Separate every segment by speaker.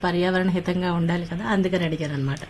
Speaker 1: పర్యావరణ హితంగా ఉండాలి కదా అందుకని అడిగాను అనమాట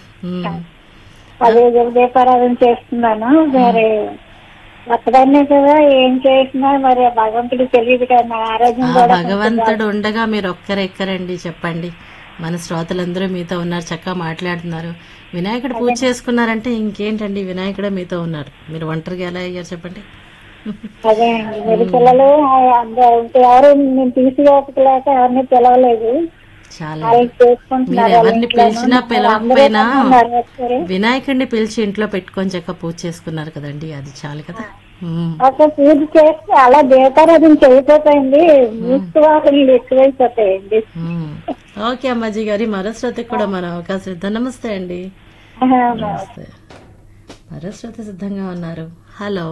Speaker 2: అదే దీపారాధన చేస్తున్నాను మరి ఒక్కదాన్నే కదా ఏం చేసినా మరి ఆ భగవంతుడికి తెలియదు కదా నా ఆరోగ్యం
Speaker 1: ఆ
Speaker 2: కూడా
Speaker 1: భగవంతుడు ఉండగా మీరు ఒక్కరెక్కరండి చెప్పండి మన శ్రోతలందరూ మీతో ఉన్నారు చక్కగా మాట్లాడుతున్నారు వినాయకుడు పూజ చేసుకున్నారంటే ఇంకేంటండి వినాయకుడే మీతో ఉన్నారు మీరు ఒంటరిగా ఎలా అయ్యారు చెప్పండి
Speaker 2: అదే అండి మరి పిల్లలు అందరూ ఎవరు నేను తీసుకోలేక ఎవరిని పిలవలేదు
Speaker 1: చాలా
Speaker 2: వాళ్ళు
Speaker 1: మీరు
Speaker 2: చేసుకుంటున్నారు వాళ్ళ
Speaker 1: ఎవరిని
Speaker 2: ఇంట్లోనూ.
Speaker 1: పిలిచినా
Speaker 2: అందరూ
Speaker 1: పిలవకపోయినా
Speaker 2: రమ్మన్నారు ఒకసారి.
Speaker 1: వినాయకుడిని పిలిచి ఇంట్లో పెట్టుకొని చక్క పూజ చేసుకున్నారు కదండి అది చాలు కదా ఉమ్.
Speaker 2: ఒక పూజ చేస్తే అలా దీపారాధన చేయకపోతాయండి మూసుకోవాలని ఎక్కువైపోతాయండి
Speaker 1: ఉమ్. ఓకే అమ్మాజీ గారి మరో శ్రోతకి కూడా మన అవకాశం ఇద్దాం నమస్తే అండి
Speaker 2: ఆహా,
Speaker 1: నమస్తే మరో శ్రోత సిద్ధంగా ఉన్నారు హలో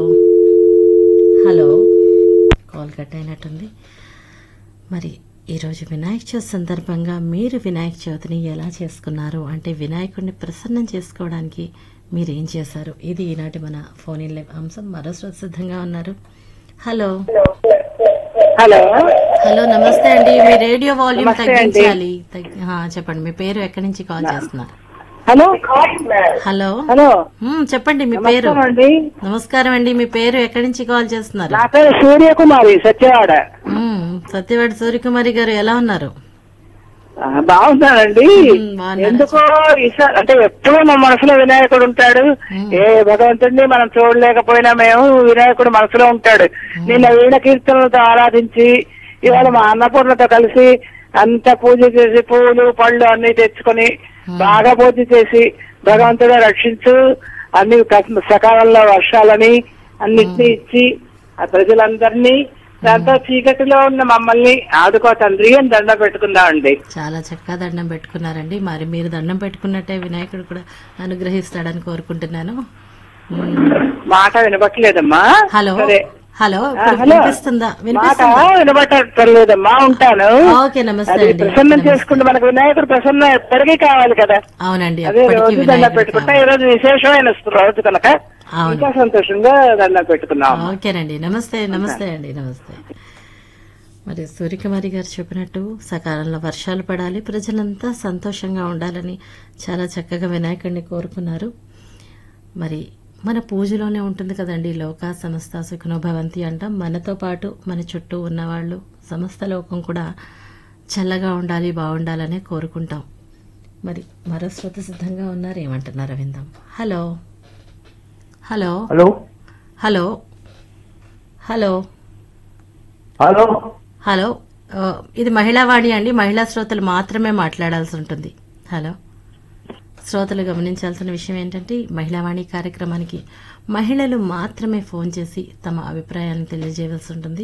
Speaker 1: హలో కాల్ కట్ అయినట్టుంది మరి ఈరోజు వినాయక చవితి సందర్భంగా మీరు వినాయక చవితిని ఎలా చేసుకున్నారు అంటే వినాయకుడిని ప్రసన్నం చేసుకోవడానికి మీరు ఏం చేశారు ఇది ఈనాటి మన ఫోన్ ఇన్ లైవ్ అంశం మరో శ్రోత సిద్ధంగా ఉన్నారు హలో
Speaker 2: హలో
Speaker 1: హలో నమస్తే అండి మీ రేడియో వాల్యూమ్ తగ్గించాలి తగ్గి- ఆ, చెప్పండి మీ పేరు ఎక్కడి నుంచి కాల్ చేస్తున్నారు
Speaker 2: హలో
Speaker 1: హలో
Speaker 2: హలో
Speaker 1: మ్మ్, చెప్పండి మీ పేరు
Speaker 2: అండి
Speaker 1: నమస్కారం అండి మీ పేరు ఎక్కడి నుంచి కాల్ చేస్తున్నారు
Speaker 2: నా పేరు సూర్యకుమారి సత్యవాడ
Speaker 1: మ్మ్, సత్యవాడ సూర్యకుమారి గారు ఎలా ఉన్నారు
Speaker 2: ఆ, బాగున్నానండి
Speaker 1: మ్మ్, బాగున్నారా?
Speaker 2: ఎందుకో ఈసారి అంటే ఎప్పుడూ మా మనసులో వినాయకుడు ఉంటాడు ఏ భగవంతుడిని మనం చూడలేకపోయినా మేము వినాయకుడు మనసులో ఉంటాడు నిన్న వీణ కీర్తనలతో ఆరాధించి ఇవాళ మా అన్నపూర్ణతో కలిసి అంత పూజ చేసి పూలు పళ్ళు అన్ని తెచ్చుకొని బాగా పూజ చేసి భగవంతుడే రక్షించు అన్ని క- సకాలంలో వర్షాలని అన్నిటినీ ఇచ్చి ఆ ప్రజలందరినీ దాంతో చీకటిలో ఉన్న మమ్మల్ని ఆదుకో తండ్రి అని దండ పెట్టుకుందామండి
Speaker 1: చాలా చక్కగా దండం పెట్టుకున్నారండి మరి మీరు దండం పెట్టుకున్నట్టే వినాయకుడు కూడా అనుగ్రహిస్తాడని కోరుకుంటున్నాను మ్మ్.
Speaker 2: మాట వినబట్టలేదమ్మా
Speaker 1: హలో
Speaker 2: సరే
Speaker 1: హలో
Speaker 2: ఆ,
Speaker 1: ఇప్పుడు
Speaker 2: హలో.
Speaker 1: వినిపిస్తుందా
Speaker 2: మాట
Speaker 1: వినిపిస్తుందా
Speaker 2: వినబట్టలేదమ్మా ఉంటాను
Speaker 1: ఓకే నమస్తే
Speaker 2: అది
Speaker 1: అండి
Speaker 2: ప్రసన్నం చేసుకుంటే మనకు వినాయకుడు ప్రసన్న ఎప్పటికీ కావాలి కదా
Speaker 1: అవునండి
Speaker 2: అదే
Speaker 1: ఎప్పటికీ
Speaker 2: రోజు దండ
Speaker 1: వినాయకుడు
Speaker 2: పెట్టుకుంటా
Speaker 1: కావాలి.
Speaker 2: ఈ రోజు విశేషమైన రోజు కనుక
Speaker 1: అవును
Speaker 2: ఇంకా సంతోషంగా దండం పెట్టుకున్నాం
Speaker 1: ఓకేనండి నమస్తే నమస్తే అండి నమస్తే మరి సూర్యకుమారి గారు చెప్పినట్టు సకాలంలో వర్షాలు పడాలి ప్రజలంతా సంతోషంగా ఉండాలని చాలా చక్కగా వినాయకుడిని కోరుకున్నారు మరి మన పూజలోనే ఉంటుంది కదండి లోక సమస్త సుఖనో భవంతి అంటాం మనతో పాటు మన చుట్టూ ఉన్నవాళ్ళు సమస్త లోకం కూడా చల్లగా ఉండాలి బాగుండాలనే కోరుకుంటాం మరి మరో శ్రోత సిద్ధంగా ఉన్నారు ఏమంటున్నారు విందాం hello hello
Speaker 3: hello
Speaker 1: hello hello
Speaker 3: hello
Speaker 1: hello ఆ, ఇది మహిళావాణి అండి మహిళా శ్రోతలు మాత్రమే మాట్లాడాల్సి ఉంటుంది హలో శ్రోతలు గమనించాల్సిన విషయం ఏంటంటే ఈ మహిళావాణి కార్యక్రమానికి మహిళలు మాత్రమే ఫోన్ చేసి తమ అభిప్రాయాలను తెలియజేయవలసి ఉంటుంది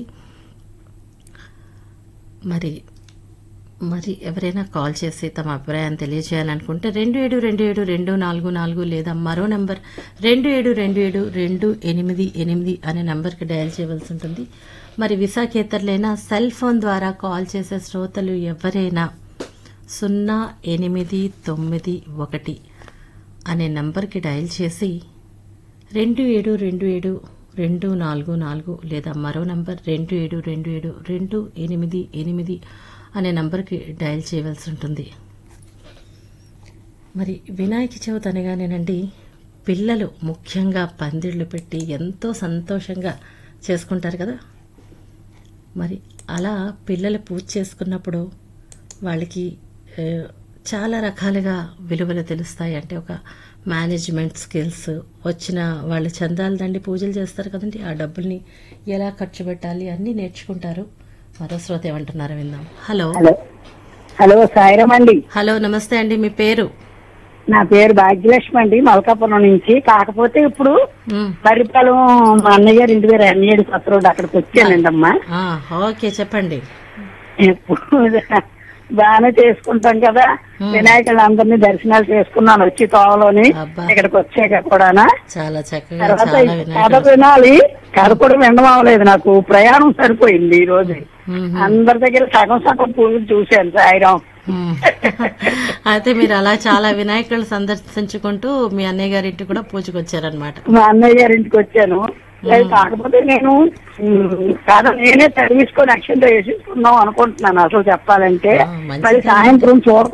Speaker 1: మరి మరి ఎవరైనా కాల్ చేసి తమ అభిప్రాయాన్ని తెలియజేయాలనుకుంటే రెండు ఏడు రెండు ఏడు రెండు నాలుగు నాలుగు లేదా మరో నంబర్ రెండు ఏడు రెండు ఏడు రెండు ఎనిమిది ఎనిమిది అనే నంబర్కి డయల్ చేయవలసి ఉంటుంది మరి విశాఖేతరులైనా సెల్ ఫోన్ ద్వారా కాల్ చేసే శ్రోతలు ఎవరైనా సున్నా ఎనిమిది తొమ్మిది ఒకటి అనే నంబర్కి డయల్ చేసి రెండు ఏడు రెండు ఏడు రెండు నాలుగు నాలుగు లేదా మరో నంబర్ రెండు ఏడు రెండు ఏడు రెండు ఎనిమిది ఎనిమిది అనే నంబర్కి డయల్ చేయవలసి ఉంటుంది మరి వినాయక చవితి అనగానేనండి పిల్లలు ముఖ్యంగా పందిళ్ళు పెట్టి ఎంతో సంతోషంగా చేసుకుంటారు కదా మరి అలా పిల్లలు పూజ చేసుకున్నప్పుడు వాళ్ళకి ఏ, చాలా రకాలుగా విలువలు తెలుస్తాయి అంటే ఒక మేనేజ్మెంట్ స్కిల్స్ వచ్చిన వాళ్ళు చందాలు దండి పూజలు చేస్తారు కదండి ఆ డబ్బుల్ని ఎలా ఖర్చు పెట్టాలి అన్నీ నేర్చుకుంటారు మరో శ్రోత ఏమంటున్నారు విందాం హలో
Speaker 2: హలో హలో సాయిరం అండి
Speaker 1: హలో నమస్తే అండి మీ పేరు
Speaker 2: నా పేరు భాగ్యలక్ష్మి అండి మల్కాపురం నుంచి కాకపోతే ఇప్పుడు
Speaker 1: మ్,
Speaker 2: మరిపాలెం మా అన్నయ్య గారి ఇంటి పేరు అన్నయ్యడి కొత్త రోడ్డు అక్కడికి వచ్చానండి అమ్మా
Speaker 1: ఆ, ఓకే చెప్పండి
Speaker 2: ఎప్పుడు బాగానే చేసుకుంటాం కదా వినాయకుడు అందరినీ దర్శనాలు చేసుకున్నాను వచ్చి తోవలోని
Speaker 1: అబ్బా.
Speaker 2: ఇక్కడికి వచ్చాక కూడానా
Speaker 1: చాలా చక్కగా
Speaker 2: తర్వాత
Speaker 1: చాలా
Speaker 2: కథ
Speaker 1: వినాయకుడు
Speaker 2: వినాలి కథ కూడా వినడం అవ్వలేదు నాకు ప్రయాణం సరిపోయింది ఈ రోజు
Speaker 1: మ్మ్.
Speaker 2: అందరి దగ్గర సగం సగం పూజలు చూశాను సాయిరాం
Speaker 1: మ్మ్. అయితే మీరు అలా చాలా వినాయకులు సందర్శించుకుంటూ మీ అన్నయ్య గారి ఇంటికి కూడా పూజకు వచ్చారనమాట
Speaker 2: మా అన్నయ్య గారి ఇంటికి వచ్చాను లేదు కాకపోతే నేను ఉమ్, కాదు నేనే చదివించుకొని అక్షంతో వేసేసుకుందాం అనుకుంటున్నాను అసలు చెప్పాలంటే
Speaker 1: ఆ, మంచిది.
Speaker 2: మరి సాయంత్రం చూడ